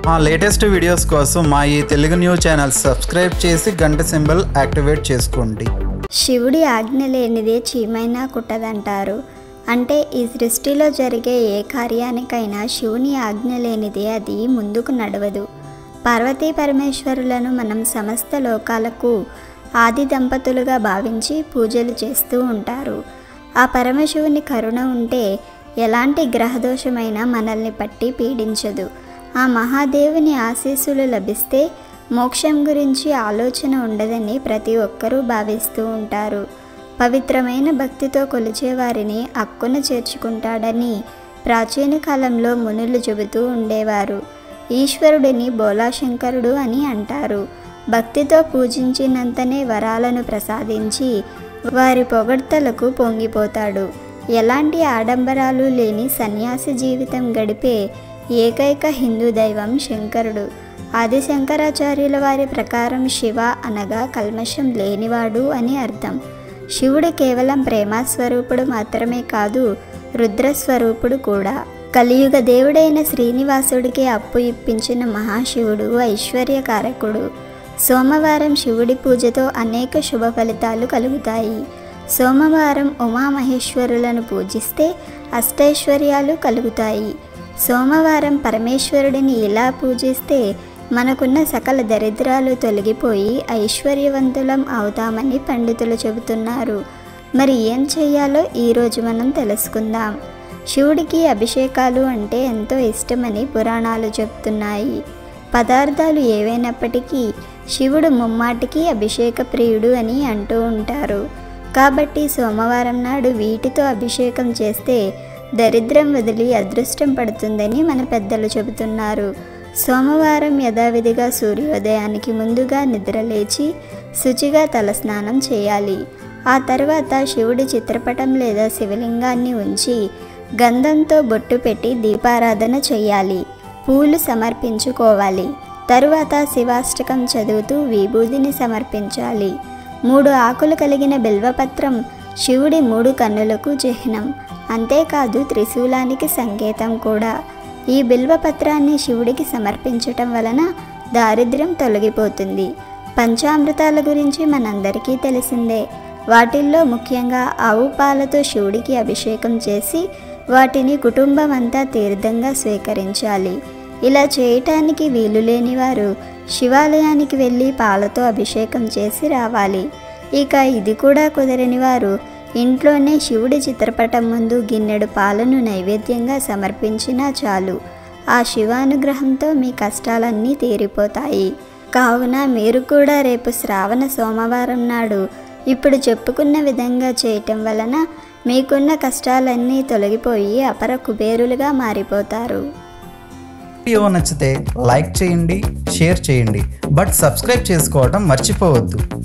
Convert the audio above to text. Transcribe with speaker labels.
Speaker 1: మా latest videos కోసం మా ఈ తెలుగు న్యూస్ ఛానల్ సబ్స్క్రైబ్ చేసి గంట సింబల్ యాక్టివేట్ చేసుకోండి
Speaker 2: శివుడి ఆజ్ఞ లేనిదే చీమైనా కుట్టదంటారు అంటే ఈ సృష్టిలో జరిగే ఏ కార్యానికైనా శివుని ఆజ్ఞ లేనిదే అది ముందుకు నడవదు పార్వతీ పరమేశ్వరులను మనం సమస్త లోకాలకు ఆది దంపతులుగా భావించి పూజలు చేస్తూ ఉంటారు ఆ పరమశివుని కరుణ ఉంటే ఎలాంటి గ్రహదోషమైనా మనల్ని పట్టి పీడించదు ఆ మహాదేవుని ఆశీస్సులు లభిస్తే మోక్షం గురించి ఆలోచన ఉండదని ప్రతి ఒక్కరూ భావిస్తూ ఉంటారు పవిత్రమైన భక్తితో కొలిచే వారిని అక్కున చేర్చుకుంటాడని ప్రాచీన కాలంలో మునులు చెబుతూ ఉండేవారు ఈశ్వరుడిని బోలాశంకరుడు అని అంటారు భక్తితో పూజించినంతనే వరాలను ప్రసాదించి వారి పొగడ్తలకు పొంగిపోతాడు ఎలాంటి ఆడంబరాలు లేని సన్యాసి జీవితం గడిపే ఏకైక హిందూ దైవం శంకరుడు ఆది శంకరాచార్యుల వారి ప్రకారం శివ అనగా కల్మషం లేనివాడు అని అర్థం శివుడు కేవలం ప్రేమస్వరూపుడు మాత్రమే కాదు రుద్రస్వరూపుడు కూడా కలియుగ దేవుడైన శ్రీనివాసుడికి అప్పు ఇప్పించిన మహాశివుడు ఐశ్వర్యకారకుడు సోమవారం శివుడి పూజతో అనేక శుభ ఫలితాలు కలుగుతాయి సోమవారం ఉమామహేశ్వరులను పూజిస్తే అష్టైశ్వర్యాలు కలుగుతాయి సోమవారం పరమేశ్వరుడిని ఇలా పూజిస్తే మనకున్న సకల దరిద్రాలు తొలగిపోయి ఐశ్వర్యవంతులం అవుతామని పండితులు చెబుతున్నారు మరి ఏం చేయాలో ఈరోజు మనం తెలుసుకుందాం శివుడికి అభిషేకాలు అంటే ఎంతో ఇష్టమని పురాణాలు చెప్తున్నాయి పదార్థాలు ఏవైనప్పటికీ శివుడు ముమ్మాటికి అభిషేక ప్రియుడు అని అంటూ ఉంటారు కాబట్టి సోమవారం నాడు వీటితో అభిషేకం చేస్తే దరిద్రం వదిలి అదృష్టం పడుతుందని మన పెద్దలు చెబుతున్నారు సోమవారం యథావిధిగా సూర్యోదయానికి ముందుగా నిద్రలేచి శుచిగా తలస్నానం చేయాలి ఆ తర్వాత శివుడి చిత్రపటం లేదా శివలింగాన్ని ఉంచి గంధంతో బొట్టు పెట్టి దీపారాధన చేయాలి పూలు సమర్పించుకోవాలి తరువాత శివాష్టకం చదువుతూ విభూదిని సమర్పించాలి మూడు ఆకులు కలిగిన బిల్వపత్రం శివుడి మూడు కన్నులకు చిహ్నం అంతేకాదు త్రిశూలానికి సంకేతం కూడా ఈ బిల్వపత్రాన్ని శివుడికి సమర్పించటం వలన దారిద్ర్యం తొలగిపోతుంది పంచామృతాల గురించి మనందరికీ తెలిసిందే వాటిల్లో ముఖ్యంగా ఆవు పాలతో శివుడికి అభిషేకం చేసి వాటిని కుటుంబం అంతా తీర్థంగా స్వీకరించాలి ఇలా చేయటానికి వీలు లేని వారు శివాలయానికి వెళ్ళి పాలతో అభిషేకం చేసి రావాలి ఇక ఇది కూడా కుదరని వారు ఇంట్లోనే శివుడి చిత్రపటం ముందు గిన్నెడు పాలను నైవేద్యంగా సమర్పించినా చాలు ఆ శివానుగ్రహంతో మీ కష్టాలన్నీ తీరిపోతాయి కావున మీరు కూడా రేపు శ్రావణ సోమవారం నాడు ఇప్పుడు చెప్పుకున్న విధంగా చేయటం వలన మీకున్న కష్టాలన్నీ తొలగిపోయి అపర కుబేరులుగా మారిపోతారు
Speaker 1: వీడియో నచ్చితే లైక్ చేయండి షేర్ చేయండి బట్ సబ్స్క్రైబ్ చేసుకోవడం మర్చిపోవద్దు